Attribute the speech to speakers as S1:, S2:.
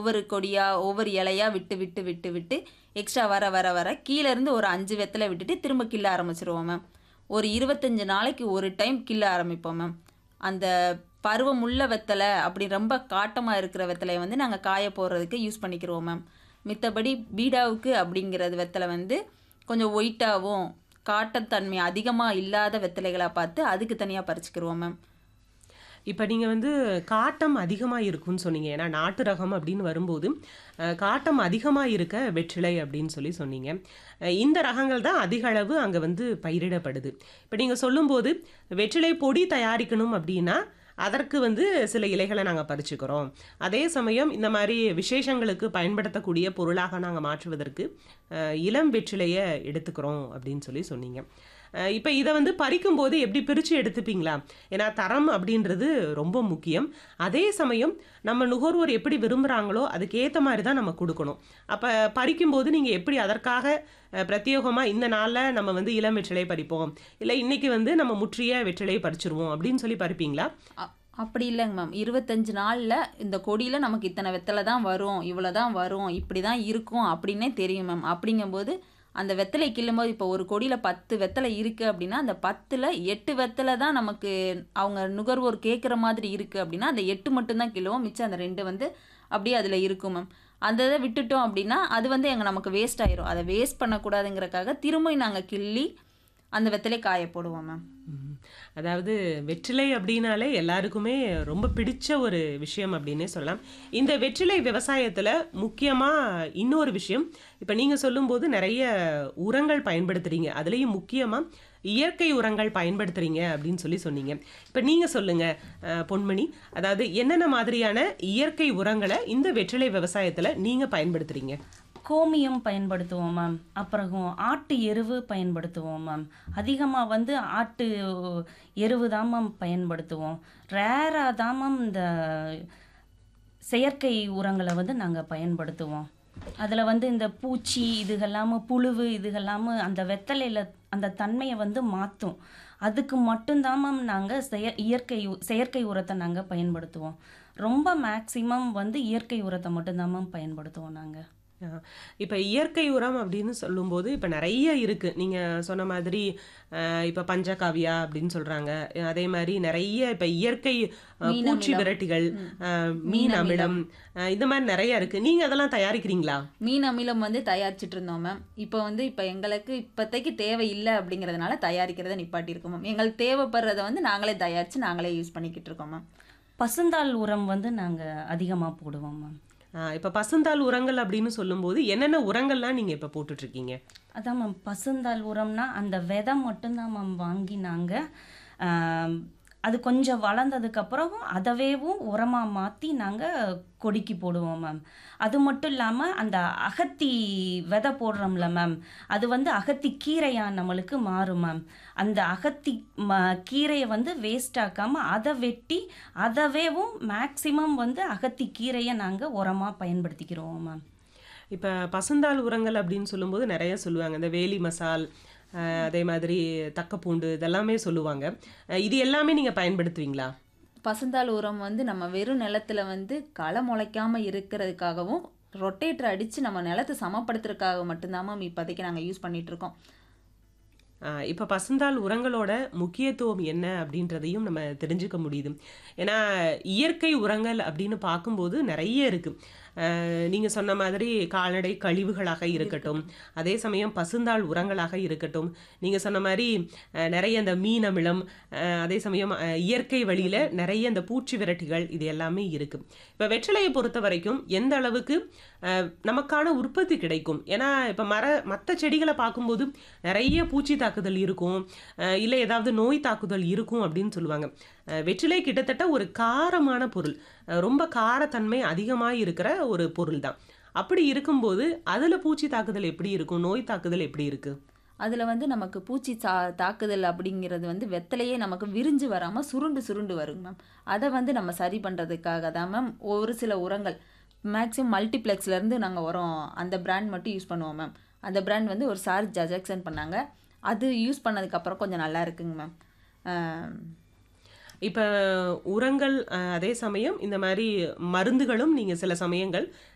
S1: ஒவ்வொரு கொடியா ஒவ்வொரு இலையா விட்டு விட்டு விட்டு விட்டு எக்ஸ்ட்ரா வர வர வர கீழே இருந்து ஒரு அஞ்சு வெத்தலை விட்டுட்டு திரும்ப கிள்ள ஆரம்பிச்சிருவோம் மேம் ஒரு இருபத்தஞ்சு நாளைக்கு ஒரு டைம் கிள்ள ஆரம்பிப்போம் மேம் அந்த பருவம் உள்ள வெத்தலை அப்படி ரொம்ப காட்டமாக இருக்கிற வெத்தலையை வந்து நாங்கள் காய போடுறதுக்கு யூஸ் பண்ணிக்கிறோம் மேம் மித்தபடி பீடாவுக்கு அப்படிங்கிறது வெத்தலை வந்து கொஞ்சம் ஒயிட்டாகவும் காட்டத்தன்மை அதிகமாக இல்லாத வெத்தலைகளாக பார்த்து அதுக்கு தனியாக பறிச்சுக்கிருவோம் மேம்
S2: இப்போ நீங்கள் வந்து காட்டம் அதிகமாக இருக்கும்னு சொன்னீங்க ஏன்னா நாட்டு ரகம் அப்படின்னு வரும்போது அஹ், காட்டம் அதிகமாக இருக்க வெற்றிலை அப்படின்னு சொல்லி சொன்னீங்க அஹ், இந்த ரகங்கள் தான் அதிக அளவு அங்கே வந்து பயிரிடப்படுது இப்போ நீங்கள் சொல்லும்போது வெற்றிலை பொடி தயாரிக்கணும் அப்படின்னா அதற்கு வந்து சில இலைகளை நாங்கள் பறிச்சுக்கிறோம் அதே சமயம் இந்த மாதிரி விசேஷங்களுக்கு பயன்படுத்தக்கூடிய பொருளாக நாங்கள் மாற்றுவதற்கு அஹ், இளம் வெற்றிலையை எடுத்துக்கிறோம் அப்படின்னு சொல்லி சொன்னீங்க அஹ் இப்போ இதை வந்து பறிக்கும்போது எப்படி பிரித்து எடுத்துப்பீங்களா ஏன்னா தரம் அப்படின்றது ரொம்ப முக்கியம் அதே சமயம் நம்ம நுகர்வோர் எப்படி விரும்புகிறாங்களோ அதுக்கேற்ற மாதிரி தான் நம்ம கொடுக்கணும் அப்போ பறிக்கும்போது நீங்கள் எப்படி அதற்காக பிரத்யேகமாக இந்த நாளில் நம்ம வந்து இளம் வெற்றிலை பறிப்போம் இல்லை இன்னைக்கு வந்து நம்ம முற்றிய வெற்றிலை பறிச்சிருவோம் அப்படின்னு சொல்லி பறிப்பீங்களா
S1: அ- அப்படி இல்லைங்க மேம் இருபத்தஞ்சு நாளில் இந்த கொடியில் நமக்கு இத்தனை வெத்தலை தான் வரும் இவ்வளோ தான் வரும் இப்படி தான் இருக்கும் அப்படின்னே தெரியும் மேம் அப்படிங்கும்போது அந்த வெத்தலை கிள்ளும்போது இப்போ ஒரு கொடியில் பத்து வெத்தலை இருக்குது அப்படின்னா அந்த பத்தில் எட்டு வெத்தலை தான் நமக்கு அவங்க நுகர்வோர் கேட்குற மாதிரி இருக்குது அப்படின்னா அந்த எட்டு மட்டும்தான் கிள்ளுவோம் மிச்சம் அந்த ரெண்டு வந்து அப்படியே அதில் இருக்கும் மேம் அந்த இதை விட்டுட்டோம் அப்படின்னா அது வந்து எங்கள் நமக்கு வேஸ்ட் ஆயிரும் அதை வேஸ்ட் பண்ணக்கூடாதுங்கிறக்காக திரும்ப நாங்கள் கிள்ளி அந்த வெத்தலை காய போடுவோம் மேம்
S2: ம். அதாவது வெற்றிலை அப்படின்னாலே எல்லாருக்குமே ரொம்ப பிடிச்ச ஒரு விஷயம் அப்படின்னே சொல்லலாம் இந்த வெற்றிலை விவசாயத்தில் முக்கியமாக இன்னொரு விஷயம் இப்போ நீங்கள் சொல்லும்போது நிறைய உரங்கள் பயன்படுத்துறீங்க அதுலேயும் முக்கியமாக இயற்கை உரங்கள் பயன்படுத்துறீங்க அப்படின்னு சொல்லி சொன்னீங்க இப்போ நீங்கள் சொல்லுங்கள் அஹ், பொன்மணி அதாவது என்னென்ன மாதிரியான இயற்கை உரங்களை இந்த வெற்றிலை விவசாயத்தில் நீங்கள் பயன்படுத்துறீங்க
S3: கோமியம் பயன்படுத்துவோம் மேம் அப்புறம் ஆட்டு எருவு பயன்படுத்துவோம் மேம் அதிகமாக வந்து ஆட்டு எருவு தான் மேம் பயன்படுத்துவோம் ரேராக தான் மேம் இந்த செயற்கை உரங்களை வந்து நாங்கள் பயன்படுத்துவோம் அதில் வந்து இந்த பூச்சி இதுகெல்லாம புழுவு இதுகெல்லாம அந்த வெத்தலையில் அந்த தன்மையை வந்து மாற்றும் அதுக்கு மட்டும்தான் மேம் நாங்கள் செய இயற்கை உ- செயற்கை உரத்தை நாங்கள் பயன்படுத்துவோம் ரொம்ப மேக்ஸிமம் வந்து இயற்கை உரத்தை மட்டும்தான் மேம் பயன்படுத்துவோம் நாங்கள்
S2: இப்போ இயற்கை உரம் அப்படின்னு சொல்லும்போது இப்போ நிறைய இருக்கு நீங்க சொன்ன மாதிரி அஹ், இப்போ பஞ்சகாவியா அப்படின்னு சொல்றாங்க அதே மாதிரி நிறைய இப்போ இயற்கை அஹ்,
S1: மீன்
S2: பூச்சி
S1: அமிலம்.
S2: விரட்டிகள்
S1: ம்.
S2: அஹ்,
S1: மீன்
S2: மீன்
S1: அமிலம்.
S2: அமிலம் அஹ், இந்த மாதிரி நிறைய இருக்கு நீங்க அதெல்லாம் தயாரிக்கிறீங்களா
S1: மீன் அமிலம் வந்து தயாரிச்சிட்டு இருந்தோம் மேம் இப்போ வந்து இப்போ எங்களுக்கு இப்போதைக்கு தேவை இல்லை அப்படிங்கிறதுனால தயாரிக்கிறத நிப்பாட்டியிருக்கோம் மேம் எங்களுக்கு தேவைப்படுறத வந்து நாங்களே தயாரித்து நாங்களே யூஸ் பண்ணிக்கிட்டு இருக்கோம் மேம்
S3: பசுந்தாள் உரம் வந்து நாங்கள் அதிகமாக போடுவோம் மேம்
S2: அஹ், இப்போ பசுந்தாள் உரங்கள் அப்படின்னு சொல்லும்போது என்னென்ன உரங்கள்லாம் நீங்க இப்போ போட்டுட்டு இருக்கீங்க
S3: அதான் மேம் பசுந்தாள் உரம்னா அந்த விதை மட்டும்தான் மேம் வாங்கி நாங்கள் அது கொஞ்சம் வளர்ந்ததுக்கப்புறம் அதவேவும் உரமாக மாற்றி நாங்கள் கொடிக்கு போடுவோம் மேம் அது மட்டும் இல்லாமல் அந்த அகத்தி விதை போடுறோம்ல மேம் அது வந்து அகத்தி கீரையாக நம்மளுக்கு மாறும் மேம் அந்த அகத்தி ம கீரையை வந்து வேஸ்ட் ஆக்காமல் அதை வெட்டி அதவேவும் மேக்சிமம் வந்து அகத்தி கீரையை நாங்கள் உரமாக பயன்படுத்திக்கிறோம் மேம்
S2: இப்போ பசுந்தாள் உரங்கள் அப்படின்னு சொல்லும்போது நிறைய சொல்லுவாங்க இந்த வேலி மசால் அஹ், அதே மாதிரி தக்கப்பூண்டு இதெல்லாமே சொல்லுவாங்க அஹ், இது எல்லாமே நீங்க பயன்படுத்துவீங்களா
S1: பசுந்தாள் உரம் வந்து நம்ம வெறும் நிலத்துல வந்து களை முளைக்காம இருக்கிறதுக்காகவும் ரொட்டேட்டர் அடித்து நம்ம நிலத்தை சமப்படுத்துறதுக்காக மட்டும்தான் மேம் இப்போதைக்கு நாங்கள் யூஸ் பண்ணிட்டு இருக்கோம்
S2: ஆஹ் இப்ப பசுந்தாள் உரங்களோட முக்கியத்துவம் என்ன அப்படின்றதையும் நம்ம தெரிஞ்சுக்க முடியுது ஏன்னா இயற்கை உரங்கள் அப்படின்னு பார்க்கும்போது நிறைய இருக்கு ஆஹ் நீங்க சொன்ன மாதிரி கால்நடை கழிவுகளாக இருக்கட்டும் அதே சமயம் பசுந்தாள் உரங்களாக இருக்கட்டும் நீங்க சொன்ன மாதிரி ஆஹ் நிறைய இந்த மீன் அமிலம் ஆஹ் அதே சமயம் ஆஹ் இயற்கை வழியில நிறைய இந்த பூச்சி விரட்டிகள் இது எல்லாமே இருக்கு இப்ப வெற்றிலையை பொறுத்த வரைக்கும் எந்த அளவுக்கு ஆஹ் நமக்கான உற்பத்தி கிடைக்கும் ஏன்னா இப்ப மர மற்ற செடிகளை பார்க்கும்போது நிறைய பூச்சி தாக்குதல் இருக்கும் அஹ் இல்லை ஏதாவது நோய் தாக்குதல் இருக்கும் அப்படின்னு சொல்லுவாங்க அஹ் வெற்றிலை கிட்டத்தட்ட ஒரு காரமான பொருள் அஹ் ரொம்ப காரத்தன்மை அதிகமாக இருக்கிற ஒரு பொருள் தான் அப்படி இருக்கும்போது அதில் பூச்சி தாக்குதல் எப்படி இருக்கும் நோய் தாக்குதல் எப்படி இருக்கு
S1: அதில் வந்து நமக்கு பூச்சி சா தாக்குதல் அப்படிங்கிறது வந்து வெத்தலையே நமக்கு விரிஞ்சு வராமல் சுருண்டு சுருண்டு வருங்க மேம் அதை வந்து நம்ம சரி பண்ணுறதுக்காக தான் மேம் ஒரு சில உரங்கள் மேக்ஸிமம் மல்டிப்ளெக்ஸ்லேருந்து நாங்கள் உரம் அந்த பிராண்ட் மட்டும் யூஸ் பண்ணுவோம் மேம் அந்த பிராண்ட் வந்து ஒரு சார் ஜஜெக்ஷன் பண்ணாங்க அது யூஸ் பண்ணதுக்கப்புறம் கொஞ்சம் நல்லா இருக்குங்க மேம்
S2: இப்போ உரங்கள் அஹ், அதே சமயம் இந்த மாதிரி மருந்துகளும் நீங்கள் சில சமயங்கள்